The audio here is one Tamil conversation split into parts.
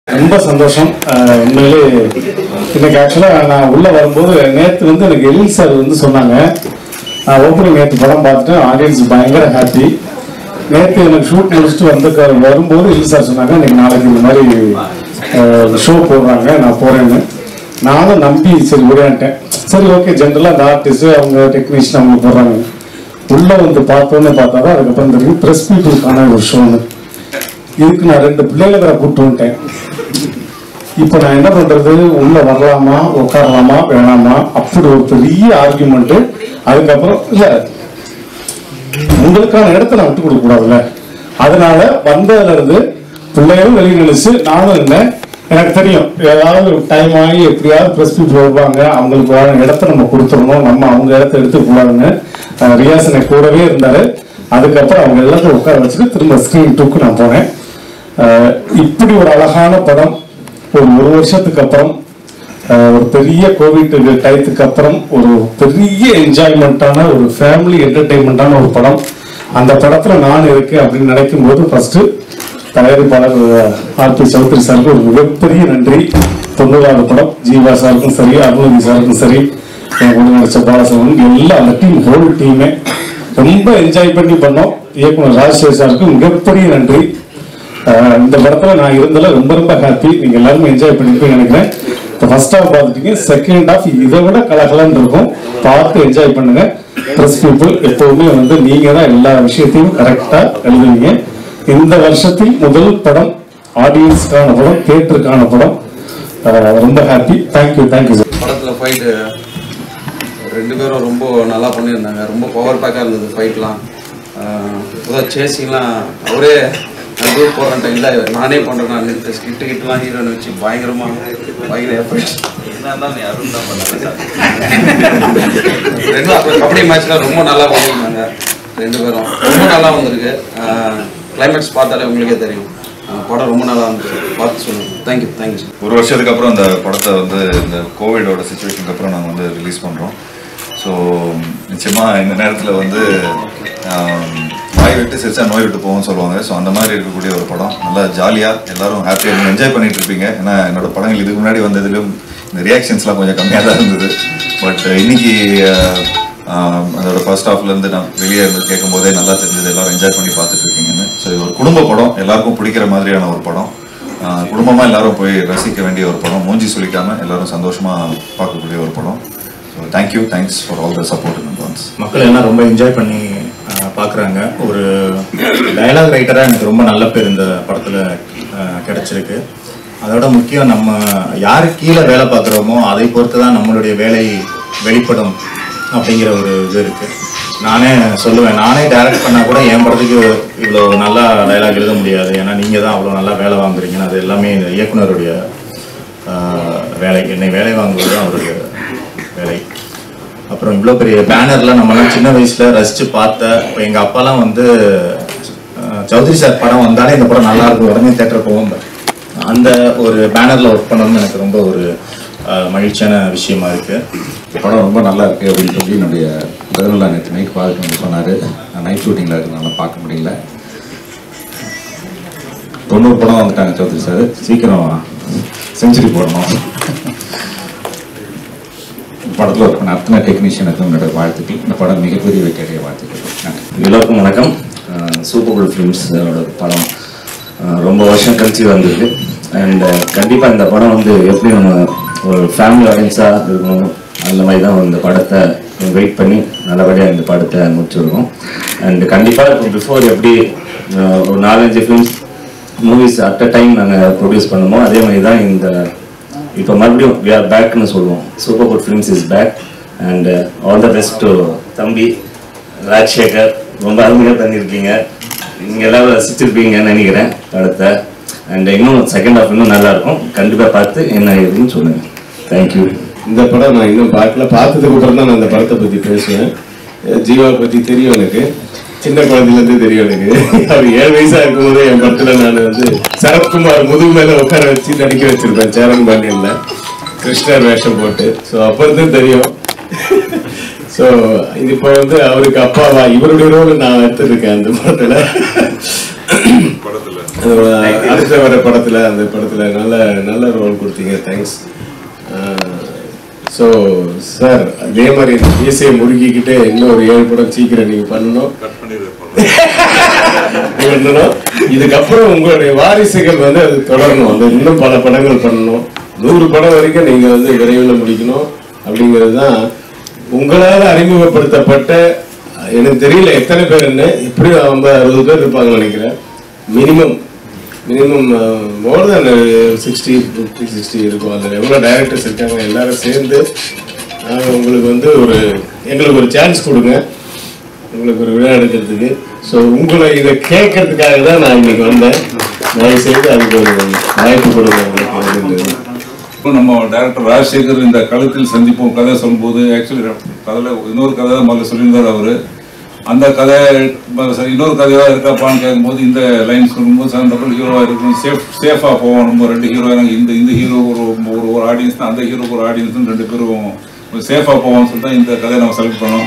ரொம்ப சந்தோஷம் அஹ் உண்மையிலே இன்னைக்கு ஆக்சுவலாக நான் உள்ளே வரும்போது நேற்று வந்து எனக்கு எழில் சார் வந்து சொன்னாங்க நான் ஓப்பனிங் நேற்று படம் பார்த்துட்டு ஆடியன்ஸ் பயங்கர ஹாப்பி நேற்று எனக்கு ஷூட் முடிச்சுட்டு வந்து வரும்போது எழில் சார் சொன்னாங்க இன்னைக்கு நாளைக்கு இந்த மாதிரி ஷோ போடுறாங்க நான் போகிறேன்னு நானும் நம்பி சரி விளையாண்டேன் சரி ஓகே ஜென்ரலாக அந்த ஆர்டிஸ்ட் அவங்க டெக்னீஷியன் அவங்க போடுறாங்க உள்ளே வந்து பார்த்தோன்னே பார்த்தா தான் அதுக்கப்புறம் தெரியும் ப்ரெஸ் பீப்புளுக்கான ஒரு ஷோன்னு இதுக்கு நான் ரெண்டு பிள்ளைகளை வேற கூப்பிட்டு வந்துட்டேன் இப்போ நான் என்ன பண்றது உள்ள வரலாமா உட்காரலாமா வேணாமா அப்படி ஒரு பெரிய ஆர்குமெண்ட் அதுக்கப்புறம் இல்ல உங்களுக்கான இடத்த நான் விட்டு கொடுக்க கூடாதுல்ல அதனால வந்ததுல இருந்து பிள்ளைகளும் வெளியே நினைச்சு நானும் இருந்தேன் எனக்கு தெரியும் ஏதாவது டைம் ஆகி எப்படியாவது ப்ரெஸ் பீப்புள் வருவாங்க அவங்களுக்கு வர இடத்த நம்ம கொடுத்துடணும் நம்ம அவங்க இடத்த எடுத்துக்கூடாதுன்னு அஹ் ரியாஸ் எனக்கு கூடவே இருந்தாரு அதுக்கப்புறம் அவங்க எல்லாத்தையும் உட்கார வச்சுட்டு திரும்ப ஸ்கிரீன் டூக்கு நான் போனேன் அஹ் இப்படி ஒரு அழகான படம் ஒரு ஒரு வருஷத்துக்கு அப்புறம் அஹ் ஒரு பெரிய கோவிட் டயத்துக்கு அப்புறம் ஒரு பெரிய என்ஜாய்மெண்ட்டான ஒரு ஃபேமிலி என்டர்டைன்மெண்ட்டான ஒரு படம் அந்த படத்துல நான் இருக்கேன் அப்படின்னு நினைக்கும் போது ஃபர்ஸ்ட் தயாரிப்பாளர் ஆர் பி சௌத்ரி சாருக்கு ஒரு மிகப்பெரிய நன்றி தொண்ணூறாவது படம் ஜீவா சாருக்கும் சரி அருணதி சாருக்கும் சரி என் கூட நடிச்ச பாலசவன் எல்லாம் அந்த டீம் ஹோல் டீமே ரொம்ப என்ஜாய் பண்ணி பண்ணோம் இயக்குனர் ராஜசேகர் சாருக்கு மிகப்பெரிய நன்றி அஹ் இந்த படத்துல நான் இருந்ததுல ரொம்ப ரொம்ப ஹாப்பி நீங்க எல்லாரும் என்ஜாய் பண்ணிருப்பீங்க நினைக்கிறேன் இப்போ ஃபர்ஸ்ட் ஹாஃப் பார்த்துட்டீங்க செகண்ட் ஹாஃப் இதை விட கலகலன்னு இருக்கும் பார்த்து என்ஜாய் பண்ணுங்க ப்ரெஸ் பீப்புள் எப்பவுமே வந்து நீங்க தான் எல்லா விஷயத்தையும் கரெக்டா எழுதுவீங்க இந்த வருஷத்தில் முதல் படம் ஆடியன்ஸ்க்கான படம் தியேட்டருக்கான படம் அஹ் ரொம்ப ஹாப்பி தேங்க்யூ தேங்க்யூ சார் படத்தில் ஃபைட்டு ரெண்டு பேரும் ரொம்ப நல்லா பண்ணியிருந்தாங்க ரொம்ப பவர் பேக்காக இருந்தது ஃபைட்லாம் அதாவது சேசிங்லாம் அவரே நான் டூர் போடுற டைமில் நானே பண்ணுறேன் நான் இந்த ஸ்கிட்டு கிட்டலாம் ஹீரோனை வச்சு பயங்கரமாக பயங்கர எஃபர்ட் ரெண்டும் அப்புறம் கபடி மேட்ச்லாம் ரொம்ப நல்லா பண்ணியிருந்தாங்க ரெண்டு பேரும் ரொம்ப நல்லா வந்திருக்கு கிளைமேக்ஸ் பார்த்தாலே உங்களுக்கே தெரியும் அஹ் படம் ரொம்ப நல்லா வந்திருக்கு பார்த்து சொல்லுங்கள் தேங்க்யூ தேங்க்யூ சார் ஒரு வருஷத்துக்கு அப்புறம் இந்த படத்தை வந்து இந்த கோவிடோட சுச்சுவேஷனுக்கு அப்புறம் நாங்கள் வந்து ரிலீஸ் பண்ணுறோம் ஸோ நிச்சயமாக இந்த நேரத்தில் வந்து ஆம், வாய் விட்டு சிரிச்சா நோய் விட்டு போகும்னு சொல்லுவாங்க ஸோ அந்த மாதிரி இருக்கக்கூடிய ஒரு படம் நல்லா ஜாலியாக எல்லாரும் ஹாப்பியாக என்ஜாய் பண்ணிட்டு இருப்பீங்க ஏன்னா என்னோட படங்கள் இதுக்கு முன்னாடி வந்ததுலும் இந்த ரியாக்ஷன்ஸ்லாம் கொஞ்சம் கம்மியாக தான் இருந்தது பட் இன்னைக்கு ஆஹ், ஆஹ், அதோட ஃபர்ஸ்ட் ஹாஃப்லேருந்து நான் வெளியே இருந்து கேட்கும் போதே நல்லா தெரிஞ்சது எல்லாரும் என்ஜாய் பண்ணி பார்த்துட்டு இருக்கீங்கன்னு ஸோ இது ஒரு குடும்ப படம் எல்லாருக்கும் பிடிக்கிற மாதிரியான ஒரு படம் ஆஹ் குடும்பமா எல்லாரும் போய் ரசிக்க வேண்டிய ஒரு படம் மூஞ்சி சுளிக்காம எல்லாரும் சந்தோஷமா பார்க்கக்கூடிய ஒரு படம் so thank you thanks for all the support and advance மக்கள் எல்லாம் ரொம்ப என்ஜாய் பண்ணி அஹ், பார்க்குறாங்க ஒரு டயலாக் ரைட்டராக எனக்கு ரொம்ப நல்ல பேர் இந்த படத்தில் கிடைச்சிருக்கு அதோட முக்கியம் நம்ம யாரு கீழே வேலை பார்க்குறோமோ அதை பொறுத்து தான் நம்மளுடைய வேலை வெளிப்படும் அப்படிங்கிற ஒரு இது இருக்கு நானே சொல்லுவேன் நானே டைரக்ட் பண்ணால் கூட என் படத்துக்கு இவ்வளோ நல்லா டயலாக் எழுத முடியாது ஏன்னா நீங்கள் தான் அவ்வளோ நல்லா வேலை வாங்குறீங்க அது எல்லாமே இந்த இயக்குனருடைய அஹ், வேலை என்னை வேலை வாங்குவது தான் அவருடைய வேலை அப்புறம் இவ்வளோ பெரிய பேனர்லாம் நம்மலாம் சின்ன வயசுல ரசிச்சு பார்த்த இப்போ எங்கள் அப்பாலாம் வந்து அஹ், சௌத்ரி சார் படம் வந்தாலே இந்த படம் நல்லா இருக்கும் உடனே தேட்டர் போவோம் அந்த ஒரு பேனர்ல ஒர்க் பண்ணணும்னு எனக்கு ரொம்ப ஒரு அஹ், மகிழ்ச்சியான விஷயமா இருக்கு படம் ரொம்ப நல்லா இருக்கு அப்படின்னு சொல்லி என்னுடைய பதினொன்றா நேற்று நைட் பார்த்துட்டு வந்து சொன்னார் நான் நைட் ஷூட்டிங்கில் இருக்கிறனால பார்க்க முடியல தொண்ணூறு படம் வந்துட்டாங்க சௌத்ரி சார் சீக்கிரம் செஞ்சுரி போடணும் படத்தில் ஒர்க் பண்ண அத்தனை டெக்னீஷியனுக்கும் என்னோட வாழ்த்துக்கள் இந்த படம் மிகப்பெரிய வெற்றியடைய வாழ்த்துக்கள் நன்றி எல்லோருக்கும் வணக்கம் சூப்பர் குட் ஃபிலிம்ஸோட படம் அஹ் ரொம்ப வருஷம் கழிச்சு வந்திருக்கு அண்ட் கண்டிப்பாக இந்த படம் வந்து எப்படி நம்ம ஒரு ஃபேமிலி ஆடியன்ஸாக இருக்கணும் அந்த மாதிரி தான் இந்த படத்தை வெயிட் பண்ணி நல்லபடியாக இந்த படத்தை முடிச்சிருக்கோம் அண்ட் கண்டிப்பாக இப்போ பிஃபோர் எப்படி அஹ் ஒரு நாலஞ்சு films movies at a time நாங்கள் ப்ரொடியூஸ் பண்ணுமோ அதே மாதிரி தான் இந்த இப்போ மறுபடியும் வி ஆர் பேக்னு சொல்லுவோம் super good films is back and all the best to தம்பி ராஜ்சேகர் ரொம்ப அருமையாக பண்ணியிருக்கீங்க நீங்கள் எல்லாரும் ரசிச்சிருப்பீங்கன்னு நினைக்கிறேன் படத்தை அண்ட் இன்னும் செகண்ட் ஹாஃப் இன்னும் நல்லா இருக்கும் கண்டிப்பாக பார்த்து என்ன ஏதுன்னு சொல்லுங்கள் தேங்க்யூ இந்த படம் நான் இன்னும் பார்க்கல பார்த்ததுக்கு அப்புறம் தான் நான் இந்த படத்தை பத்தி பேசுவேன் அஹ் ஜீவா பத்தி தெரியும் எனக்கு சின்ன குழந்தையில இருந்தே தெரியும் எனக்கு அவர் ஏழு வயசா இருக்கும்போதே என் படத்துல நான் வந்து சரத்குமார் முதுகு மேல உட்கார வச்சு நடிக்க வச்சிருப்பேன் சேரன் பாண்டியன்ல கிருஷ்ணர் வேஷம் போட்டு ஸோ அப்போ இருந்து தெரியும் ஸோ இது இப்போ வந்து அவருக்கு அப்பாவா இவருடைய ரோல் நான் எடுத்துருக்கேன் அந்த படத்துல படத்துல அதோட அடுத்த வர படத்துல அந்த படத்துல நல்ல நல்ல ரோல் கொடுத்தீங்க தேங்க்ஸ் ஸோ சார் அதே மாதிரி இந்த மீசையை முறுக்கிக்கிட்டு இன்னும் ஒரு ஏழு படம் சீக்கிரம் நீங்க பண்ணணும் கட் பண்ணிடுறேன் பண்ணணும் இதுக்கப்புறம் உங்களுடைய வாரிசுகள் வந்து அது தொடரணும் அது இன்னும் பல படங்கள் பண்ணணும் நூறு படம் வரைக்கும் நீங்க வந்து விரைவில் முடிக்கணும் அப்படிங்கிறது தான் உங்களால் அறிமுகப்படுத்தப்பட்ட எனக்கு தெரியல எத்தனை பேருன்னு எப்படியும் ஐம்பது அறுபது பேர் இருப்பாங்கன்னு நினைக்கிறேன் minimum minimum more then sixty fifty sixty இருக்கும் அதில் எவ்வளோ டைரக்டர்ஸ் இருக்காங்க எல்லாரும் சேர்ந்து நாங்கள் உங்களுக்கு வந்து ஒரு எங்களுக்கு ஒரு சான்ஸ் கொடுங்க உங்களுக்கு ஒரு விழா எடுக்கிறதுக்கு ஸோ உங்களை இதை கேட்கறதுக்காக தான் நான் இன்னைக்கு வந்தேன் தயவு செய்து அதுக்கு ஒரு வாய்ப்பு கொடுங்க உங்களுக்கு இப்போ நம்ம டைரக்டர் ராஜசேகர் இந்த களத்தில் சந்திப்போம் கதை சொல்லும்போது ஆக்சுவலி கதையில் இன்னொரு கதை தான் முதல்ல சொல்லியிருந்தார் அவர் அந்த கதை ம- சரி, இன்னொரு கதையாக இருக்காப்பான்னு கேட்கும்போது இந்த லைன் சொல்லும்போது சார் டபுள் ஹீரோவாக இருக்கும் சேஃப் சேஃபாக போவோம் நம்ம ரெண்டு ஹீரோ எனக்கு இந்த இந்த ஹீரோ ஒரு ஒரு ஒரு ஆடியன்ஸ் தான் அந்த ஹீரோக்கு ஒரு ஆடியன்ஸ் ரெண்டு பேரும் சேஃபாக போவோம்னு சொல்லிட்டு தான் இந்த கதையை நம்ம செலக்ட் பண்ணோம்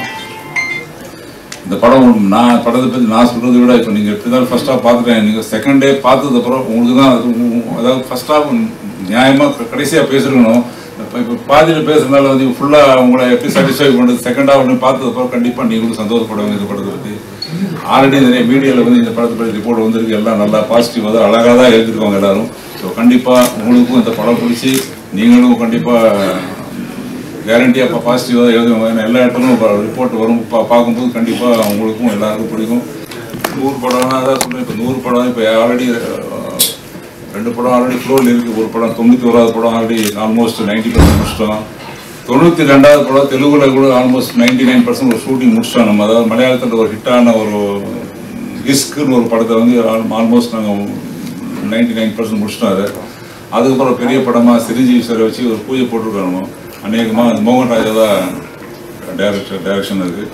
இந்த படம் நான் படத்தை பற்றி நான் சொல்கிறத விட இப்போ நீங்கள் எப்படி தான் ஃபர்ஸ்ட் ஹாஃப் பார்த்துட்டேன் நீங்கள் செகண்ட் டே பார்த்தது அப்புறம் உங்களுக்கு தான் அது உ- உ- அதாவது ஃபர்ஸ்ட் ஹாஃப் நியாயமாக கடைசியாக பேசிருக்கணும் இப்போ இப்போ பாதியில் பேசுறதுனால வந்து ஃபுல்லாக உங்களை எப்படி சாட்டிஸ்ஃபை பண்ணுறது செகண்ட் ஹாஃப் ஒன்று பார்த்தது அப்புறம் கண்டிப்பாக நீங்களும் சந்தோஷப்படுவாங்க இந்த படத்தை பற்றி ஆல்ரெடி நிறைய மீடியாவில் வந்து இந்த படத்தை பற்றி ரிப்போர்ட் வந்திருக்கு எல்லாம் நல்லா பாசிட்டிவாக தான் அழகாக தான் எழுதிருக்காங்க எல்லாரும் ஸோ கண்டிப்பாக உங்களுக்கும் இந்த படம் பிடிச்சி நீங்களும் கண்டிப்பாக கேரண்டியாக இப்போ பாசிட்டிவாக எழுதுவாங்க ஏன்னா எல்லா இடத்துலையும் ரிப்போர்ட் வரும் பா பார்க்கும்போது கண்டிப்பாக உங்களுக்கும் எல்லாருக்கும் பிடிக்கும் நூறு படம்னா அதான் சொல்றேன் இப்போ நூறு படம் இப்போ ஆல்ரெடி ரெண்டு படம் ஆல்ரெடி ஃப்ளோரில் இருக்குது ஒரு படம் தொண்ணூற்றி ஓராவது படம் ஆல்ரெடி ஆல்மோஸ்ட் நைன்டி பர்சன்ட் முடிச்சிட்டோம் தொண்ணூற்றி ரெண்டாவது படம் தெலுங்குல கூட ஆல்மோஸ்ட் நைன்டி நைன் பர்சன்ட் ஒரு ஷூட்டிங் முடிச்சிட்டோம் நம்ம அதாவது மலையாளத்தில் ஒரு ஹிட்டான ஒரு இஸ்க்குன்னு ஒரு படத்தை வந்து ஆல்மோஸ்ட் நாங்கள் நைன்டி நைன் பர்சன்ட் முடிச்சிட்டோம் அதை அதுக்கப்புறம் பெரிய படமாக சிரிஜி சாரை வச்சு ஒரு பூஜை போட்டிருக்காங்க அநேகமாக அது மோகன் ராஜா தான் டைரக்டர் டைரக்ஷன் அது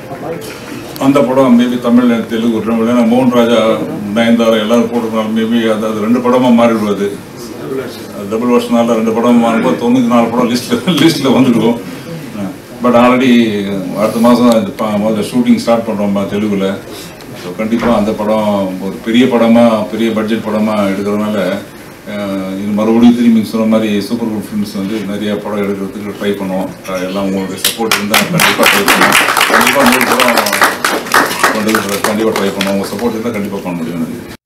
அந்த படம் மேபி தமிழ் தெலுங்கு ரெண்டு ஏன்னா மோகன் ராஜா நயன்தாரா எல்லாரும் போட்டிருந்தாலும் மேபி அது அது ரெண்டு படமாக மாறிடுவது டபுள் வருஷனால ரெண்டு படம் மாறும்போது தொண்ணூற்றி நாலு படம் லிஸ்ட்டில் லிஸ்ட்டில் வந்துடுவோம் பட் ஆல்ரெடி அடுத்த மாதம் இந்த ப- முதல்ல ஷூட்டிங் ஸ்டார்ட் பண்ணுறோம் தெலுங்குல ஸோ கண்டிப்பாக அந்த படம் ஒரு பெரிய படமாக பெரிய பட்ஜெட் படமாக எடுக்கிறதுனால அஹ், இது மறுபடியும் திரும்பி சொன்ன மாதிரி சூப்பர் குட் ஃபிலிம்ஸ் வந்து நிறைய படம் எடுக்கிறதுக்கு ட்ரை பண்ணுவோம் அஹ், எல்லாம் உங்களுக்கு சப்போர்ட் இருந்தால் கண்டிப்பாக ட்ரை பண்ணுவோம் கண்டிப்பாக நூறு படம் பண்ணுறது கண்டிப்பாக ட்ரை பண்ணுவோம் உங்கள் சப்போர்ட் இருந்தால் கண்டிப்பாக பண்ண முடியும் எனக்கு